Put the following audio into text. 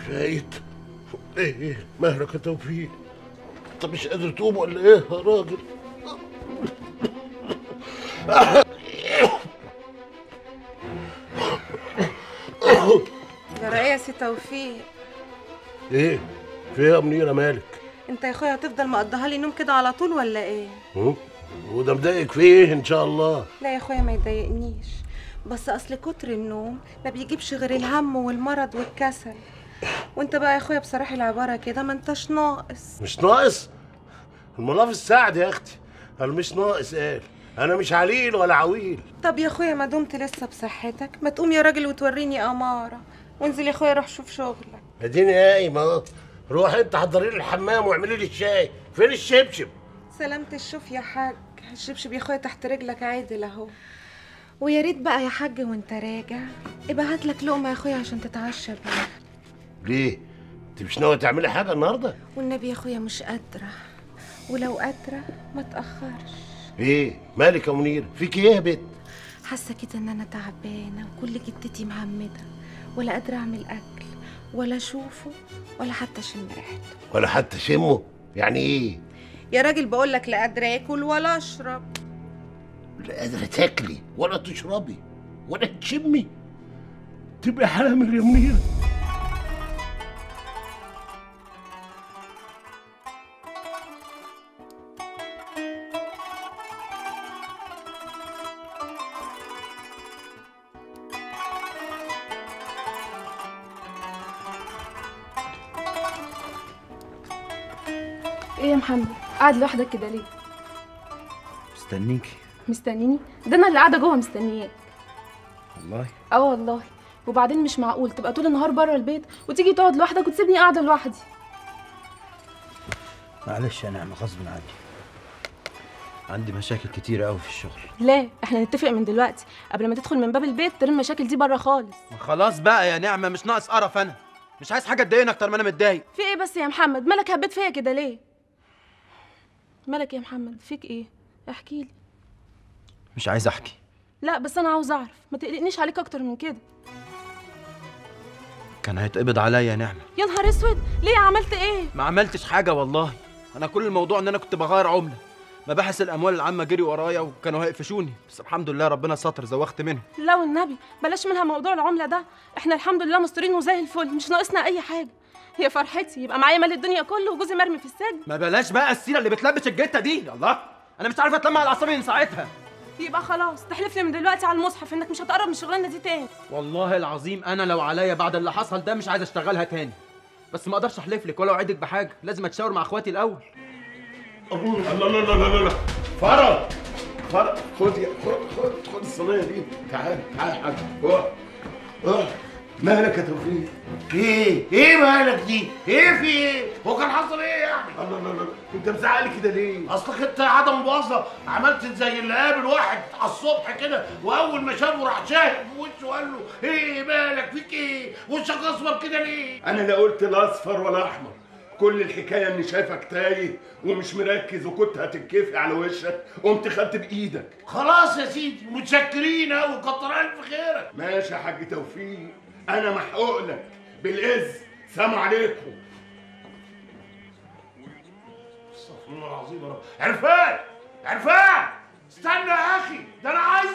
فايت ايه ايه مالك يا توفيق انت مش قادر تقوم ولا ايه يا راجل ده رأي يا سي توفيق ايه في ايه يا منيره مالك انت يا اخويا هتفضل مقضيها لي نوم كده على طول ولا ايه هم؟ وده مضايقك في ايه ان شاء الله لا يا اخويا ما يضايقنيش بس اصل كتر النوم ما بيجيبش غير الهم والمرض والكسل وانت بقى يا اخويا بصراحة العبارة كده ما انتش ناقص مش ناقص الملاف السعد يا اختي انا مش ناقص قال انا مش عليل ولا عويل طب يا اخويا ما دمت لسه بصحتك ما تقوم يا راجل وتوريني امارة وانزل يا اخويا روح شوف شغلك اديني قايم اهو روح انت حضري لي الحمام واعملي لي الشاي فين الشبشب سلامة الشوف يا حاج الشبشب يا اخويا تحت رجلك عادل اهو ويا ريت بقى يا حاج وانت راجع ابقى هات لك لقمه يا اخويا عشان تتعشى بيها ليه انت مش ناوي تعملي حاجه النهارده والنبي يا اخويا مش قادره ولو قادره ما تاخرش ايه مالك يا منير فيك ايه يا بت حاسه كده ان انا تعبانه وكل جدتي مهمده ولا قادره اعمل اكل ولا اشوفه ولا حتى اشم ريحته ولا حتى شمه يعني ايه يا راجل بقول لك لا قادره اكل ولا اشرب لا قادره تاكلي ولا تشربي ولا تشمي تبقى حامل يا منير ايه يا محمد قاعد لوحدك كده ليه مستنيكي مستنيني ده انا اللي قاعده جوه مستنياك والله اه والله وبعدين مش معقول تبقى طول النهار بره البيت وتيجي تقعد لوحدك وتسيبني قاعده لوحدي معلش يا نعمة غصب عني عندي مشاكل كتيرة قوي في الشغل لا احنا نتفق من دلوقتي قبل ما تدخل من باب البيت ترمي المشاكل دي بره خالص خلاص بقى يا نعمة مش ناقص قرف انا مش عايز حاجة تضايقني اكتر ما انا متضايق في ايه بس يا محمد مالك هبيت فيا كده ليه مالك يا محمد فيك ايه احكي لي مش عايز احكي لا بس انا عاوز اعرف ما تقلقنيش عليك اكتر من كده كان هيتقبض عليا يا نعمة يا نهار اسود ليه عملت ايه ما عملتش حاجة والله انا كل الموضوع ان انا كنت بغير عملة مباحث الاموال العامة جري ورايا وكانوا هيقفشوني بس الحمد لله ربنا ستر زوخت منهم لا والنبي بلاش منها موضوع العملة ده احنا الحمد لله مستورين وزي الفل مش ناقصنا اي حاجة هي فرحتي يبقى معايا مال الدنيا كله وجوزي مرمي في السجن ما بلاش بقى السيرة اللي بتلبش الجتة دي الله انا مش عارف اتلمع على اعصابي من ساعتها يبقى خلاص تحلف لي من دلوقتي على المصحف انك مش هتقرب من الشغلانه دي تاني والله العظيم انا لو عليا بعد اللي حصل ده مش عايز اشتغلها تاني بس ما اقدرش احلف لك ولا اوعدك بحاجه لازم اتشاور مع اخواتي الاول الله الله الله الله الله فرج فرج خد يا خد خد خد الصينيه دي تعال تعال يا حاج اقعد اقعد مالك يا توفيق؟ ايه؟ ايه مالك دي؟ ايه في ايه؟ هو كان حصل ايه يعني؟ الله الله الله انت مزعلي كده ليه؟ اصلك انت عدم مواظبه عملت زي اللي قابل واحد على الصبح كده واول ما شافه راح شاهد في وشه وقال له ايه مالك فيك ايه؟ وشك اصفر كده ليه؟ انا لا قلت لا اصفر ولا احمر كل الحكايه اني شايفك تايه ومش مركز وكنت هتتكفي على وشك قمت خدت بايدك خلاص يا سيدي متشكرين قوي كتر الف خيرك ماشي يا حاج توفيق انا محقوق لك بالاذن سلام عليكم استغفر الله العظيم يا رب عرفان عرفان استنى يا اخي ده انا عايز